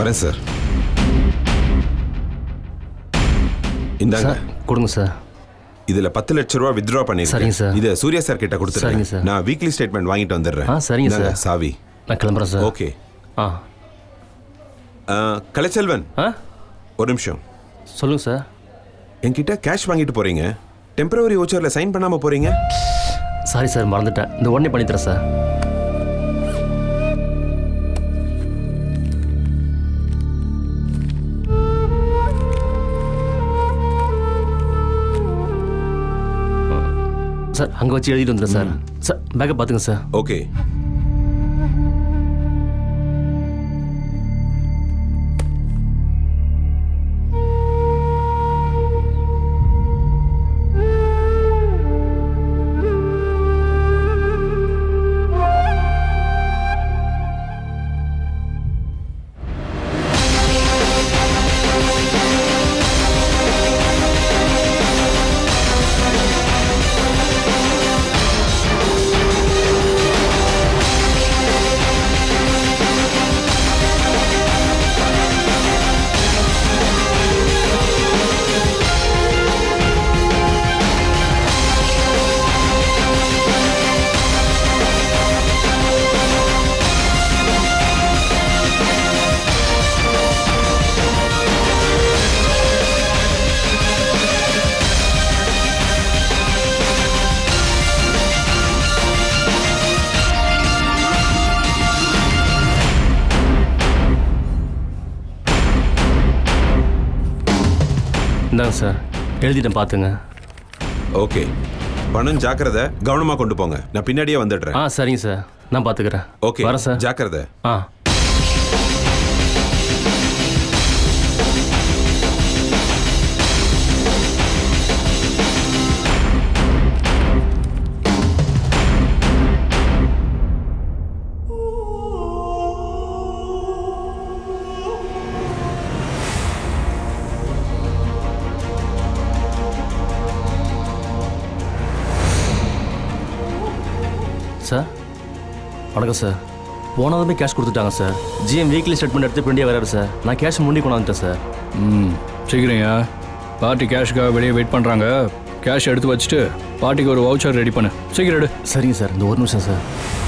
வரேன் சார் இந்தாங்க சார் கொடுங்க சார் இதுல பத்து லட்ச ரூபா வித்ட்ரா சரிங்க பண்ணிருக்கேன் சார். இதை சூர்யா சார் கிட்ட சரிங்க கொடுத்துருங்க சார். நான் வீக்லி ஸ்டேட்மெண்ட் வாங்கிட்டு வந்துடுறேன் ஆ, சரிங்க இந்தாங்க, சார். சாவி நான் கிளம்புறேன் சார் ஓகே ஆ ஆ, கலைச்செல்வன் ஆ ஒரு நிமிஷம் சொல்லுங்க சார் என்கிட்ட கேஷ் வாங்கிட்டு போறீங்க டெம்பரவரி ஓச்சர்ல சைன் பண்ணாம போறீங்க சாரி சார் மறந்துட்டேன் இந்த உடனே பண்ணி தரேன் சார் சார் அங்கே வச்சு எழுதிட்டு வந்துடுறேன் சார் சார் பேக்கப் பார்த்துங்க சார் ஓகே இந்தாங்க சார் எழுதிட்டேன் பார்த்துங்க ஓகே பணம் ஜாக்கிரதை கவனமா கொண்டு போங்க நான் பின்னாடியே வந்துடுறேன் ஆ சரிங்க சார் நான் பார்த்துக்கிறேன் ஓகே வரேன் சார் ஜாக்கிரதை ஆ சார் வணக்கம் சார் போனதுமே கேஷ் கொடுத்துட்டாங்க சார் ஜிஎம் வீக்லி ஸ்டேட்மெண்ட் எடுத்து பிரிண்டியாக வராரு சார் நான் கேஷ் முன்னாடி கொண்டாந்துட்டேன் சார் ம் சீக்கிரம்யா பார்ட்டி கேஷுக்காக வெளியே வெயிட் பண்ணுறாங்க கேஷ் எடுத்து வச்சுட்டு பார்ட்டிக்கு ஒரு வவுச்சர் ரெடி பண்ணு சீக்கிரம் எடு சரிங்க சார் இந்த ஒரு நிமிஷம் சார்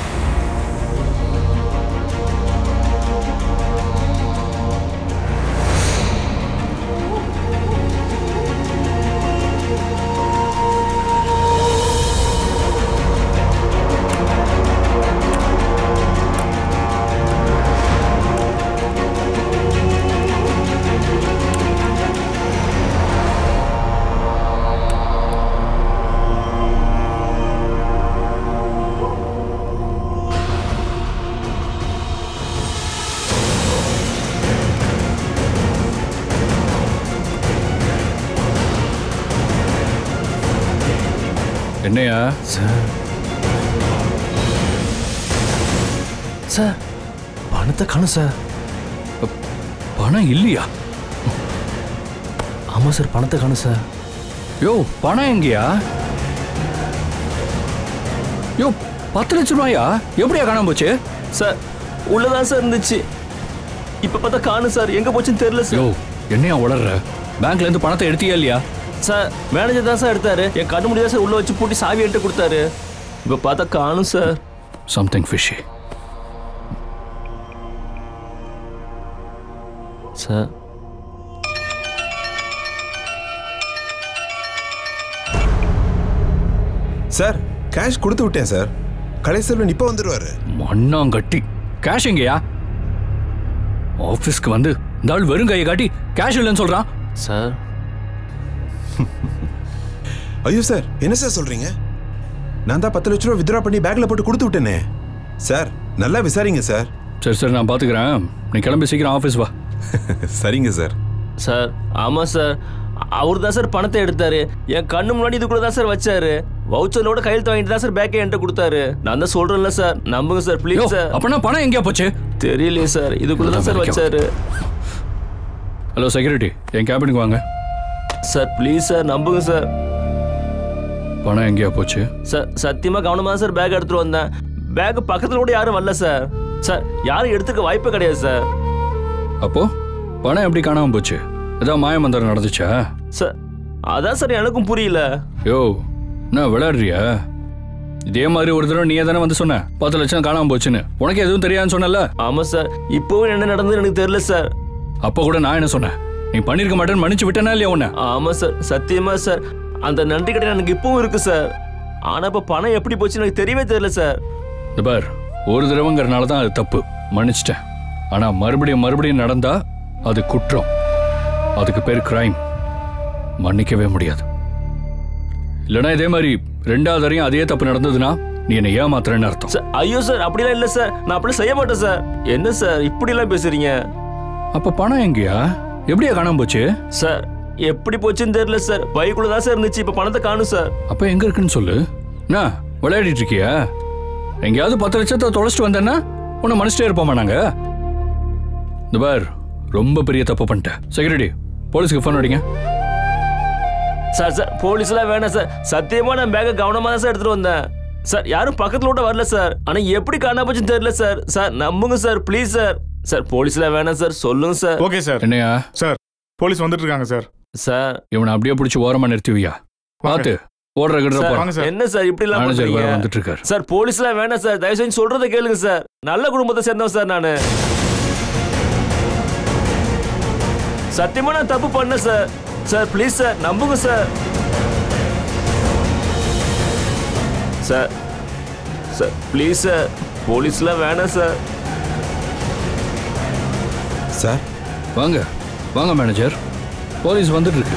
என்னையா சார் சார் பணத்தை காணும் சார் பணம் இல்லையா ஆமாம் சார் பணத்தை காணும் சார் யோ பணம் எங்கேயா யோ பத்து லட்ச ரூபாயா எப்படியா காணாம போச்சு சார் உள்ளதான் சார் இருந்துச்சு இப்போ பார்த்தா காணும் சார் எங்கே போச்சுன்னு தெரியல யோ சார் என்னையா உளர்ற பேங்க்ல இருந்து பணத்தை எடுத்தியா இல்லையா சார் மேனேஜர் தான் சார் எடுத்தாரு என் கண்ணு முடியாது சார் உள்ள வச்சு பூட்டி சாவி என்கிட்ட கொடுத்தாரு இப்போ பார்த்தா காணும் sir something fishy sir sir cash கொடுத்து விட்டேன் சார் கலைச்செல்வன் இப்போ வந்துடுவாரு மண்ணாங்கட்டி கேஷ் எங்கேயா ஆஃபீஸ்க்கு வந்து இந்த ஆள் வெறும் கையை காட்டி கேஷ் இல்லைன்னு சொல்றான் சார் ஐயோ சார் என்ன சார் சொல்றீங்க நான் தான் பத்து லட்ச ரூபா வித்ரா பண்ணி பேக்ல போட்டு கொடுத்து விட்டேனே சார் நல்லா விசாரிங்க சார் சரி சரி நான் பாத்துக்கிறேன் நீ கிளம்பி சீக்கிரம் ஆஃபீஸ் வா சரிங்க சார் சார் ஆமாம் சார் அவர் தான் சார் பணத்தை எடுத்தாரு என் கண்ணு முன்னாடி இதுக்குள்ள தான் சார் வச்சாரு வவுச்சரோட கையெழுத்து வாங்கிட்டு தான் சார் பேக்கை என்கிட்ட கொடுத்தாரு நான் தான் சொல்றேன்ல சார் நம்புங்க சார் யோ ப்ளீஸ் சார் அப்பனா பணம் எங்கேயா போச்சு தெரியலையே சார் இதுக்குள்ள தான் சார் வச்சாரு ஹலோ செக்யூரிட்டி என் கேபினுக்கு வாங்க சார் ப்ளீஸ் சார் நம்புங்க சார் பணம் எங்கேயா போச்சு சார் சத்தியமா கவனமா சார் பேக் எடுத்துட்டு வந்தேன் பேக் பக்கத்துல கூட யாரும் வரல சார் சார் யாரும் எடுத்துக்க வாய்ப்பே கிடையாது சார் அப்போ பணம் எப்படி காணாம போச்சு ஏதாவது மாயமந்திரம் நடந்துச்சா சார் அதான் சார் எனக்கும் புரியல யோ என்ன விளையாடுறியா இதே மாதிரி ஒரு தடவை நீயே தானே வந்து சொன்ன பத்து லட்சம் காணாம போச்சுன்னு உனக்கு எதுவும் தெரியாதுன்னு சொன்னல ஆமா சார் இப்போவும் என்ன நடந்ததுன்னு எனக்கு தெரியல சார் அப்போ கூட நான் என்ன சொன்னேன் நீ பண்ணிருக்க மாட்டேன்னு மன்னிச்சு விட்டனா இல்லையா உன்னை ஆமா சார் சத்தியமா சார் அந்த நன்றி கடன் எனக்கு இப்பவும் இருக்கு சார் ஆனா இப்ப பணம் எப்படி போச்சுன்னு எனக்கு தெரியவே தெரியல சார் இந்த பார் ஒரு தடவைங்கிறனால தான் அது தப்பு மன்னிச்சிட்டேன் ஆனா மறுபடியும் மறுபடியும் நடந்தா அது குற்றம் அதுக்கு பேர் கிரைம் மன்னிக்கவே முடியாது இல்லைன்னா இதே மாதிரி ரெண்டாவது வரையும் அதே தப்பு நடந்ததுன்னா நீ என்னை ஏமாத்துறேன்னு அர்த்தம் சார் ஐயோ சார் அப்படிலாம் இல்ல சார் நான் அப்படி செய்ய மாட்டேன் சார் என்ன சார் இப்படி எல்லாம் பேசுறீங்க அப்ப பணம் எங்கேயா எப்படியா காணாம போச்சு சார் எப்படி போச்சுன்னு தெரியல சார் பைக்குள்ள தான் சார் இருந்துச்சு இப்ப பணத்தை காணும் சார் அப்ப எங்க இருக்குன்னு சொல்லு என்ன விளையாடிட்டு இருக்கியா எங்கேயாவது பத்து லட்சத்தை தொலைச்சிட்டு வந்தேன்னா உன்னை மனுஷட்டே இருப்போமா நாங்க இந்த பார் ரொம்ப பெரிய தப்பு பண்ணிட்டேன் செக்யூரிட்டி போலீஸ்க்கு ஃபோன் அடிங்க சார் சார் போலீஸ்லாம் வேணாம் சார் சத்தியமா நான் பேக்கை கவனமா தான் சார் எடுத்துட்டு வந்தேன் சார் யாரும் பக்கத்துல கூட வரல சார் ஆனா எப்படி காணாம போச்சுன்னு தெரியல சார் சார் நம்புங்க சார் ப்ளீஸ் சார் சார் போலீஸ்லாம் வேணாம் சார் சொல்லுங்க சார் ஓகே சார் என்னையா சார் போலீஸ் வந்துட்டு இருக்காங்க சார் சார் இவனை அப்படியே பிடிச்சி ஓரமா நிறுத்துவியா பார்த்து ஓடுற கிடுற சார், போறான் வாங்க சார் என்ன சார் இப்படி எல்லாம் மேனேஜர் வேற பண்றீங்க வந்துட்டு இருக்காரு சார் போலீஸ்லாம் வேணாம் சார் தயவு செஞ்சு சொல்றதை கேளுங்க சார் நல்ல குடும்பத்தை சேர்ந்தவன் சார் நானு சத்தியமா நான் தப்பு பண்ணேன் சார் சார் ப்ளீஸ் சார் நம்புங்க sir sir sir please sir போலீஸ்லாம் வேணாம் சார் சார் வாங்க வாங்க மேனேஜர் போலீஸ் வந்துட்டு இருக்கு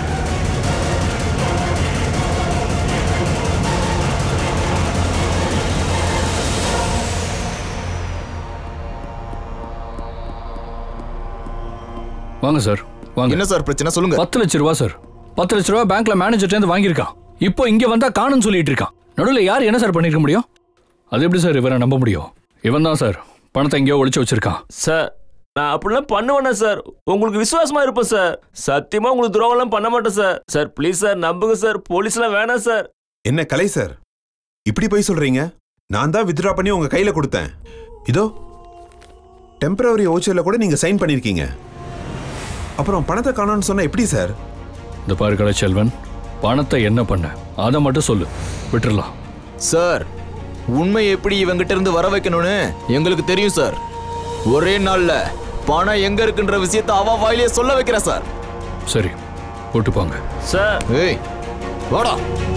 வாங்க சார் வாங்க என்ன சார் பிரச்சனை சொல்லுங்க பத்து லட்ச ரூபா சார் பத்து லட்ச ரூபா பேங்க்ல மேனேஜர்ட்ட இருந்து வாங்கியிருக்கான் இப்போ இங்க வந்தா காணும்னு சொல்லிட்டு இருக்கான் நடுவில் யார் என்ன சார் பண்ணிருக்க முடியும் அது எப்படி சார் இவரை நம்ப முடியும் இவன் தான் சார் பணத்தை எங்கேயோ ஒளிச்சு வச்சிருக்கான் சார் நான் அப்படிலாம் பண்ணுவேனா சார் உங்களுக்கு விசுவாசமா இருப்பேன் சார் சத்தியமா உங்களுக்கு துரோகம்லாம் பண்ண மாட்டேன் சார் சார் ப்ளீஸ் சார் நம்புங்க சார் போலீஸ்லாம் வேணாம் சார் என்ன கலை சார் இப்படி போய் சொல்றீங்க நான் தான் வித்ட்ரா பண்ணி உங்க கையில கொடுத்தேன் இதோ டெம்பரவரி ஓச்சர்ல கூட நீங்க சைன் பண்ணிருக்கீங்க அப்புறம் பணத்தை காணோம்னு சொன்னா எப்படி சார் இந்த பாரு கலைச்செல்வன் பணத்தை என்ன பண்ண அதை மட்டும் சொல்லு விட்டுறலாம் சார் உண்மை எப்படி இவங்கிட்ட இருந்து வர வைக்கணும்னு எங்களுக்கு தெரியும் சார் ஒரே நாள்ல பணம் எங்க இருக்குன்ற விஷயத்த அவ வாயிலே சொல்ல வைக்கிறேன் சார் சரி போட்டு போங்க சார் ஏய் வாடா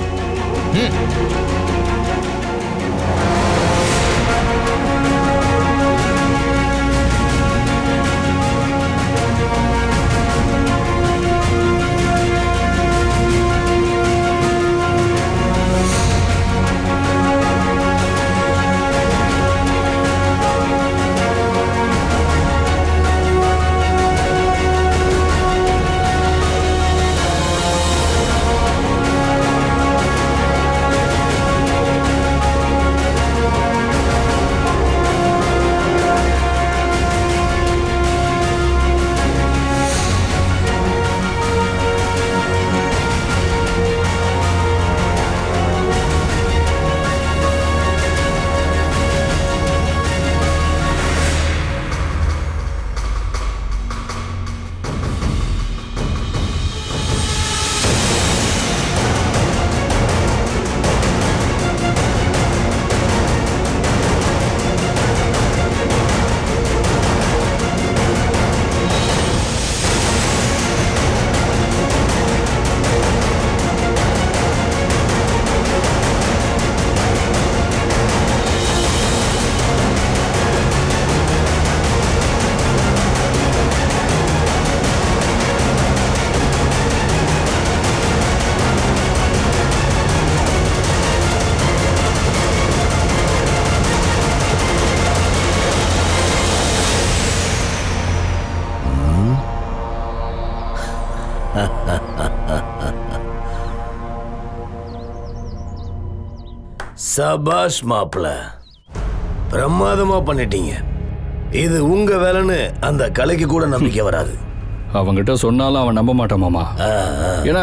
சபாஷ் மாப்பிள பிரமாதமா பண்ணிட்டீங்க இது உங்க வேலைன்னு அந்த கலைக்கு கூட நம்பிக்கை வராது அவன்கிட்ட சொன்னாலும் அவன் நம்ப மாட்டான் மாமா ஏன்னா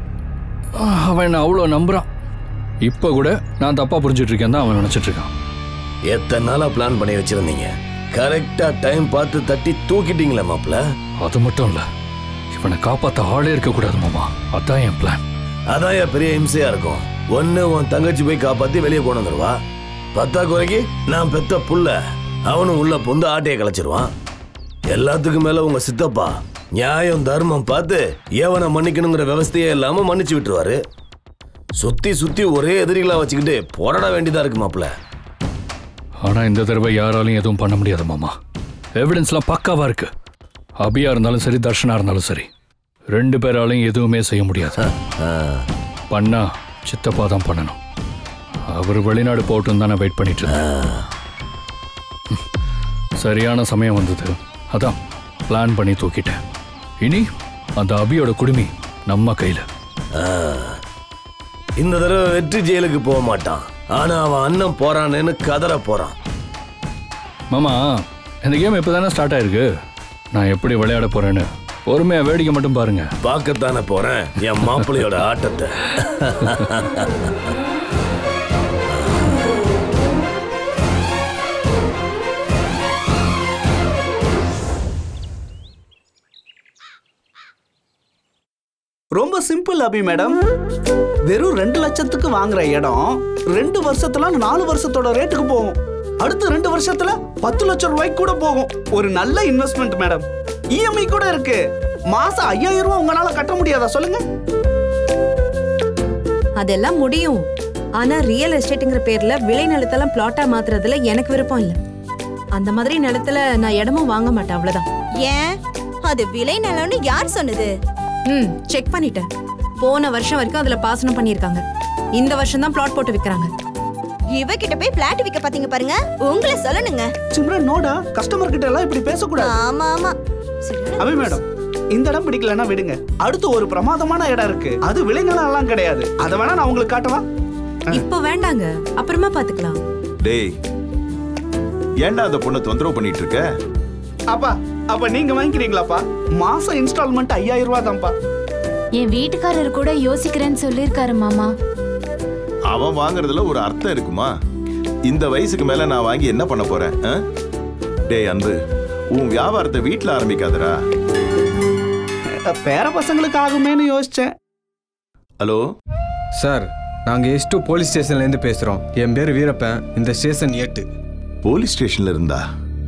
அவன் என்ன அவ்வளோ நம்புறான் இப்போ கூட நான் தப்பா புரிஞ்சிட்டு இருக்கேன் தான் அவன் நினைச்சிட்டு இருக்கான் எத்தனை நாளா பிளான் பண்ணி வச்சிருந்தீங்க கரெக்டா டைம் பார்த்து தட்டி தூக்கிட்டீங்களே மாப்ள அது மட்டும் இல்ல இவனை காப்பாத்த ஆளே இருக்கக்கூடாது மாமா அதான் என் பிளான் அதான் என் பெரிய இம்சையா இருக்கும் ஒன்னு உன் தங்கச்சி போய் காப்பாத்தி வெளியே கொண்டு வந்துருவா பத்தா குறைக்கு நான் பெத்த புள்ள அவனும் உள்ள பொந்து ஆட்டையை கலைச்சிருவான் எல்லாத்துக்கும் மேல உங்க சித்தப்பா நியாயம் தர்மம் பார்த்து ஏவனை மன்னிக்கணுங்கிற விவஸ்தையே இல்லாம மன்னிச்சு விட்டுருவாரு சுத்தி சுத்தி ஒரே எதிரிகளா வச்சுக்கிட்டு போராட வேண்டியதா இருக்கு மாப்ள ஆனா இந்த தடவை யாராலையும் எதுவும் பண்ண முடியாது மாமா எவிடன்ஸ்லாம் பக்காவா இருக்கு அபியா இருந்தாலும் சரி தர்ஷனா இருந்தாலும் சரி ரெண்டு பேராலையும் எதுவுமே செய்ய முடியாது பண்ணா சித்தப்பா தான் பண்ணணும் அவர் வெளிநாடு போட்டும் தான் நான் வெயிட் பண்ணிட்டு இருந்தேன் ம். சரியான சமயம் வந்தது அதான் பிளான் பண்ணி தூக்கிட்டேன் இனி அந்த அபியோட குடுமி நம்ம கையில இந்த தடவை வெற்றி ஜெயிலுக்கு போக மாட்டான் ஆனா அவன் அண்ணன் போறானேன்னு கதற போறான் மாமா இந்த கேம் இப்போ தானே ஸ்டார்ட் ஆயிருக்கு நான் எப்படி விளையாட போறேன்னு பொறுமையா வேடிக்கை மட்டும் பாருங்க பார்க்கத்தானே போறேன் என் மாப்பிள்ளையோட ஆட்டத்தை ரொம்ப சிம்பிள் அபி மேடம் வெறும் ரெண்டு லட்சத்துக்கு வாங்குற இடம் ரெண்டு வருஷத்துல நாலு வருஷத்தோட ரேட்டுக்கு போகும் அடுத்த ரெண்டு வருஷத்துல பத்து லட்சம் ரூபாய்க்கு கூட போகும் ஒரு நல்ல இன்வெஸ்ட்மெண்ட் மேடம் இஎம்ஐ கூட இருக்கு மாசம் ஐயாயிரம் ரூபாய் உங்களால கட்ட முடியாதா சொல்லுங்க அதெல்லாம் முடியும் ஆனா ரியல் எஸ்டேட்டுங்கிற பேர்ல விளை நிலத்தெல்லாம் பிளாட்டா மாத்துறதுல எனக்கு விருப்பம் இல்ல அந்த மாதிரி நிலத்துல நான் இடமும் வாங்க மாட்டேன் அவ்வளவுதான் ஏன் அது விலை நிலம்னு யார் சொன்னது ம் செக் பண்ணிட்டேன் போன வருஷம் வரைக்கும் அதுல பாசனம் பண்ணியிருக்காங்க இந்த வருஷம் தான் பிளாட் போட்டு விக்கிறாங்க இவகிட்ட போய் பிளாட் விக்க பாத்தீங்க பாருங்க உங்களை சொல்லணுங்க சிம்ரன் நோடா கஸ்டமர் கிட்ட எல்லாம் இப்படி பேசக்கூடாது ஆமா ஆமா சரியான அபி மேடம் இந்த இடம் பிடிக்கலன்னா விடுங்க அடுத்து ஒரு பிரமாதமான இடம் இருக்கு அது விளைநிலம் எல்லாம் கிடையாது அதை வேணா நான் உங்களுக்கு காட்டவா இப்போ வேண்டாங்க அப்புறமா பாத்துக்கலாம் டேய் ஏன்டா அந்த பொண்ணை தொந்தரவு பண்ணிட்டு இருக்க அப்பா அப்ப நீங்க வாங்கிக்கிறீங்களாப்பா மாசம் இன்ஸ்டால்மெண்ட் ஐயாயிரம் ரூபாய் தான்ப்பா என் வீட்டுக்காரர் கூட யோசிக்கிறேன்னு சொல்லியிருக்காரு மாமா அவன் வாங்குறதுல ஒரு அர்த்தம் இருக்குமா இந்த வயசுக்கு மேல நான் வாங்கி என்ன பண்ண போறேன் ஆ? டேய் அன்பு உன் வியாபாரத்தை வீட்ல ஆரம்பிக்காதடா பேர பசங்களுக்கு ஆகுமேன்னு யோசிச்சேன் ஹலோ சார் நாங்கள் எஸ் டூ போலீஸ் ஸ்டேஷன்லேருந்து பேசுகிறோம் என் பேர் வீரப்பன் இந்த ஸ்டேஷன் எட்டு போலீஸ் ஸ்டேஷன்ல இருந்தா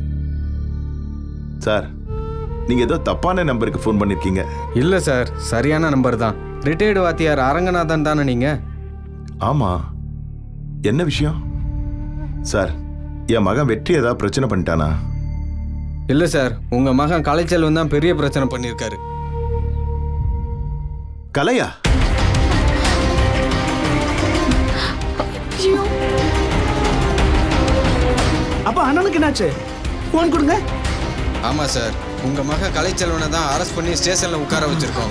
சார் நீங்க ஏதோ தப்பான நம்பருக்கு ஃபோன் பண்ணிருக்கீங்க இல்லை சார் சரியான நம்பர் தான் ரிட்டையர்டு வாத்தியார் அரங்கநாதன் தானே நீங்கள் ஆமா என்ன விஷயம் சார் என் மகன் வெற்றி ஏதாவது பிரச்சனை பண்ணிட்டானா இல்லை சார் உங்கள் மகன் கலைச்செல்வன் தான் பெரிய பிரச்சனை பண்ணியிருக்காரு கலையா அப்ப அண்ணனுக்கு என்னாச்சு போன் கொடுங்க ஆமாம் சார் உங்கள் மகன் கலைச்செல்வனை தான் அரெஸ்ட் பண்ணி ஸ்டேஷனில் உட்கார வச்சுருக்கோம்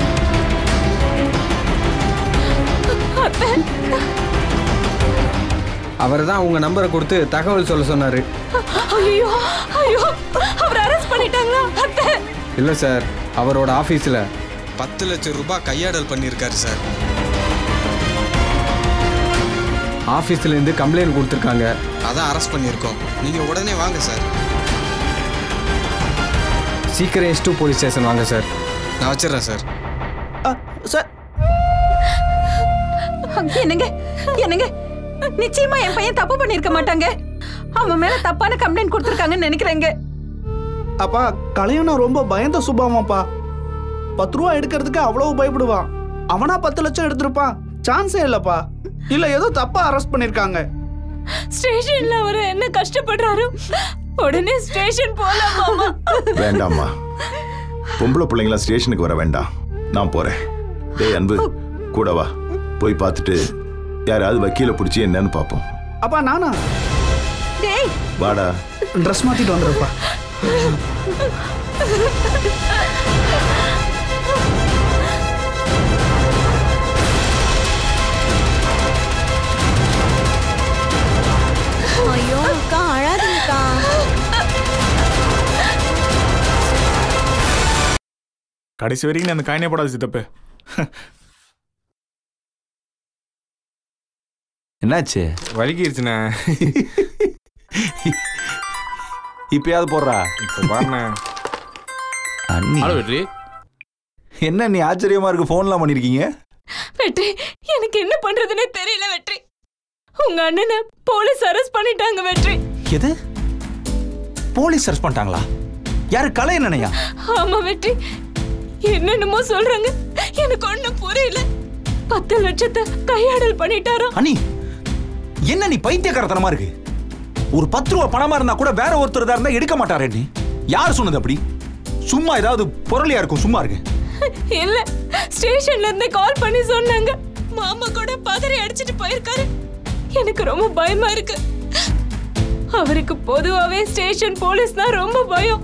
அவர் தான் உங்கள் நம்பரை கொடுத்து தகவல் சொல்ல சொன்னார் ஐயோ ஐயோ அவர் அரெஸ்ட் பண்ணிட்டாங்களா அத்தை இல்லை சார் அவரோட ஆஃபீஸில் பத்து லட்சம் ரூபாய் கையாடல் பண்ணியிருக்காரு சார் ஆஃபீஸ்லேருந்து கம்ப்ளைண்ட் கொடுத்துருக்காங்க அதான் அரெஸ்ட் பண்ணியிருக்கோம் நீங்கள் உடனே வாங்க சார் சீக்கிரம் எஸ் டூ போலீஸ் ஸ்டேஷன் வாங்க சார் நான் வச்சிடுறேன் சார் சார் என்னங்க என்னங்க நிச்சயமா என் பையன் தப்பு பண்ணிருக்க மாட்டாங்க அவன் மேல தப்பான கம்ப்ளைண்ட் கொடுத்துருக்காங்கன்னு நினைக்கிறேங்க அப்பா கல்யாணம் ரொம்ப பயந்த சுபாவம்ப்பா பத்து ரூபா எடுக்கிறதுக்கு அவ்வளவு பயப்படுவான் அவனா பத்து லட்சம் எடுத்திருப்பான் சான்ஸே இல்லப்பா இல்ல ஏதோ தப்பா அரெஸ்ட் பண்ணிருக்காங்க ஸ்டேஷன்ல அவர் என்ன கஷ்டப்படுறாரு உடனே ஸ்டேஷன் போலாம் மாமா வேண்டாம்மா பொம்பளை பிள்ளைங்களா ஸ்டேஷனுக்கு வர வேண்டாம் நான் போறேன் டேய் அன்பு கூட வா போய் பார்த்துட்டு யாராவது வக்கீல பிடிச்சி என்னன்னு பார்ப்போம் அப்பா நானா டேய் வாடா ட்ரெஸ் மாத்திட்டு வந்துருப்பா ஐயோ அக்கா அழாதீங்கக்கா கடைசி வரைக்கும் நீ அந்த காயினே போடாது சித்தப்பு என்னாச்சு வலிக்கிருச்சுண்ணே இப்பயாவது போடுறா அண்ணி ஹலோ வெற்றி என்ன நீ ஆச்சரியமா இருக்கு ஃபோன்லாம் பண்ணிருக்கீங்க வெற்றி எனக்கு என்ன பண்றதுன்னே தெரியல வெற்றி உங்க அண்ணனை போலீஸ் அரெஸ்ட் பண்ணிட்டாங்க வெற்றி எது போலீஸ் அரெஸ்ட் பண்ணிட்டாங்களா யாரு கலை என்னனையா ஆமா வெற்றி என்னென்னமோ சொல்றாங்க எனக்கு ஒண்ணும் புரியல பத்து லட்சத்தை கையாடல் பண்ணிட்டாரோ அண்ணி என்ன நீ பைத்தியக்காரத்தனமா இருக்கு ஒரு பத்து ரூபா பணமா இருந்தா கூட வேற ஒருத்தர் தான் இருந்தா எடுக்க மாட்டாரே நீ யார் சொன்னது அப்படி சும்மா ஏதாவது பொருளியா இருக்கும் சும்மா இருக்கு இல்ல ஸ்டேஷன்ல இருந்து கால் பண்ணி சொன்னாங்க மாமா கூட பதறி அடிச்சிட்டு போயிருக்காரு எனக்கு ரொம்ப பயமா இருக்கு அவருக்கு பொதுவாவே ஸ்டேஷன் போலீஸ்னா ரொம்ப பயம்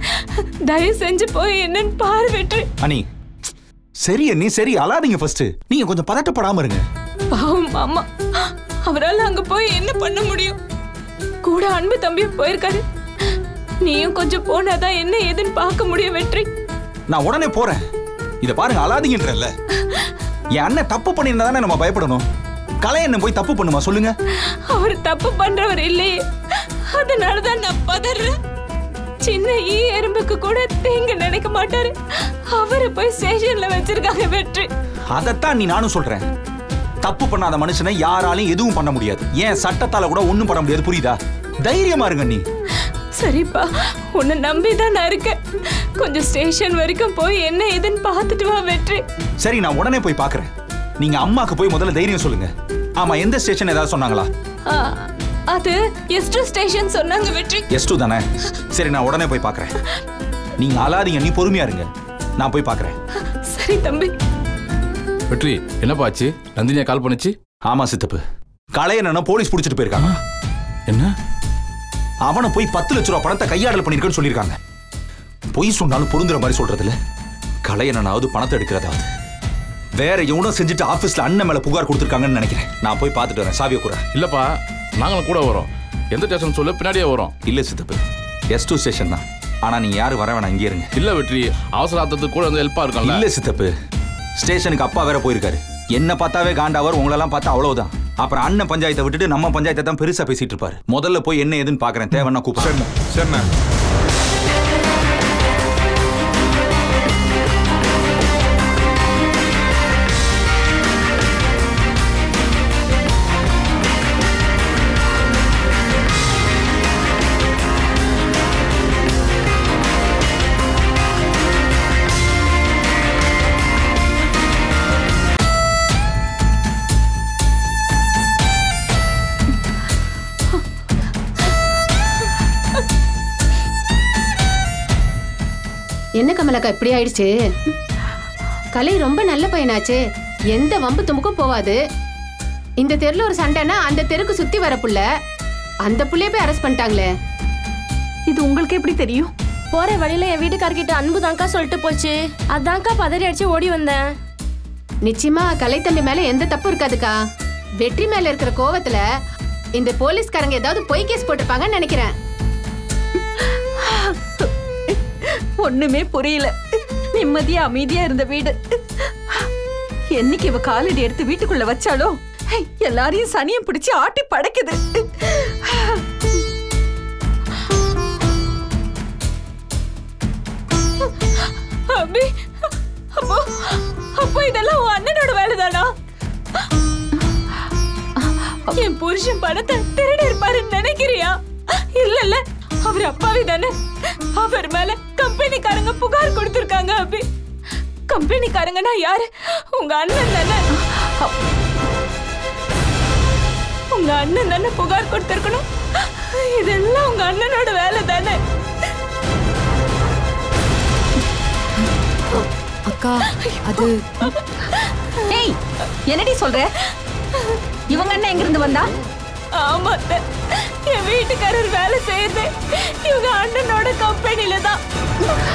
தயவு செஞ்சு போய் என்னன்னு பாரு வெற்றி அண்ணி சரி அண்ணி சரி அழாதீங்க ஃபர்ஸ்ட் நீங்க கொஞ்சம் பதட்டப்படாம இருங்க பாவம் மாமா அவரால் அங்க போய் என்ன பண்ண முடியும் கூட அன்பு தம்பியும் போயிருக்காரு நீயும் கொஞ்சம் போனாதான் என்ன ஏதுன்னு பார்க்க முடியும் வெற்றி நான் உடனே போறேன் இத பாருங்க அழாதீங்கன்றல்ல என் அண்ணன் தப்பு பண்ணியிருந்தா தானே நம்ம பயப்படணும் கலை என்ன போய் தப்பு பண்ணுமா சொல்லுங்க அவர் தப்பு பண்றவர் இல்லையே அதனாலதான் நான் பதறேன் சின்ன ஈ எறும்புக்கு கூட தீங்கு நினைக்க மாட்டாரு அவரை போய் ஸ்டேஷன்ல வச்சிருக்காங்க வெற்றி அதைத்தான் நீ நானும் சொல்றேன் தப்பு பண்ணாத மனுஷனை யாராலையும் எதுவும் பண்ண முடியாது ஏன் சட்டத்தால கூட ஒண்ணும் பண்ண முடியாது புரியுதா தைரியமா இருங்க நீ சரிப்பா உன்னை நம்பி தான் நான் இருக்கேன் கொஞ்சம் ஸ்டேஷன் வரைக்கும் போய் என்ன ஏதுன்னு பார்த்துட்டு வா வெற்றி சரி நான் உடனே போய் பார்க்கறேன் நீங்க அம்மாக்கு போய் முதல்ல தைரியம் சொல்லுங்க ஆமா எந்த ஸ்டேஷன் ஏதாவது சொன்னாங்களா ஆ, அது எஸ்டோ ஸ்டேஷன் சொன்னாங்க வெற்றி எஸ் டூ தானே சரி நான் உடனே போய் பார்க்கறேன் நீங்க அழாதீங்க நீ பொறுமையா இருங்க நான் போய் பார்க்கறேன் சரி தம்பி வெற்றி என்னப்பா ஆச்சு நந்தினியா கால் பண்ணுச்சு ஆமா சித்தப்பு கலையண்ணனை போலீஸ் பிடிச்சிட்டு போயிருக்காங்க என்ன அவனை போய் பத்து லட்ச ரூபா பணத்தை கையாடல் பண்ணிருக்கேன்னு சொல்லியிருக்காங்க பொய் சொன்னாலும் பொருந்துற மாதிரி சொல்றதுல கலையண்ணனாவது பணத்தை எடுக்கிறதாவது வேற எவனோ செஞ்சுட்டு ஆபீஸ்ல அண்ணன் மேல புகார் கொடுத்துருக்காங்கன்னு நினைக்கிறேன் நான் போய் பார்த்துட்டு வரேன் சாவிய கூட இல்லப்பா நாங்களும் கூட வரோம் எந்த ஸ்டேஷன் சொல்லு பின்னாடியே வரோம் இல்ல சித்தப்பு எஸ் டூ ஸ்டேஷன் தான் ஆனா நீங்க யாரும் வர வேணாம் இங்கே இருங்க இல்ல வெற்றி அவசர ஆத்தத்துக்கு கூட வந்து ஹெல்ப்பா இருக்கும்ல இல்ல சித்தப்பு ஸ்டேஷனுக்கு அப்பா வேற போயிருக்காரு என்ன பார்த்தாவே காண்டாவர் உங்களெல்லாம் பார்த்தா அவ்வளவுதான் அப்புறம் அண்ணன் பஞ்சாயத்தை விட்டுட்டு நம்ம பஞ்சாயத்தை தான் பெருசா பேசிட்டு இருப்பாரு முதல்ல போய் என்ன ஏதுன்னு பாக்குறேன் தேவைன்னா கூப்பிடுறேன் சரிண்ணா என்ன கமலக்கா இப்படி ஆயிடுச்சு கலை ரொம்ப நல்ல பையனாச்சே எந்த வம்பு தும்புக்கும் போவாது இந்த தெருல ஒரு சண்டைனா அந்த தெருக்கு சுத்தி வர புள்ள அந்த புள்ளைய போய் அரெஸ்ட் பண்ணிட்டாங்களே இது உங்களுக்கு எப்படி தெரியும் போற வழியில என் வீட்டுக்காரர்கிட்ட அன்பு தான்க்கா சொல்லிட்டு போச்சு அதான்க்கா பதறி அடிச்சு ஓடி வந்தேன் நிச்சயமா கலை தம்பி மேல எந்த தப்பு இருக்காதுக்கா வெற்றி மேல இருக்கிற கோவத்துல இந்த போலீஸ்காரங்க ஏதாவது பொய் கேஸ் போட்டிருப்பாங்கன்னு நினைக்கிறேன் ஒண்ணுமே புரியல நிம்மதியா அமைதியா இருந்த வீடு என்னைக்கு இவ காலடி எடுத்து வீட்டுக்குள்ள வச்சாலோ ஹை, எல்லாரையும் சனியம் பிடிச்சு ஆட்டி படைக்குது அபி அப்போ அப்போ இதெல்லாம் உன் அண்ணனோட வேலைதானா என் புருஷன் பணத்தை திருடி இருப்பாருன்னு நினைக்கிறியா இல்ல இல்ல அவர் அப்பாவி தானே அவர் மேல கம்பெனிக்காரங்க புகார் கொடுத்திருக்காங்க அபி கம்பெனிக்காரங்கன்னா யாரு உங்க அண்ணன் தானே உங்க அண்ணன் தானே புகார் கொடுத்திருக்கணும் இதெல்லாம் உங்க அண்ணனோட வேலை தானே அக்கா அது ஏய் என்னடி சொல்ற இவங்க அண்ணன் எங்க இருந்து வந்தா ஆமா அத்தை. என் வீட்டுக்காரர் வேலை செய்யுது இவங்க அண்ணனோட கம்பெனில தான்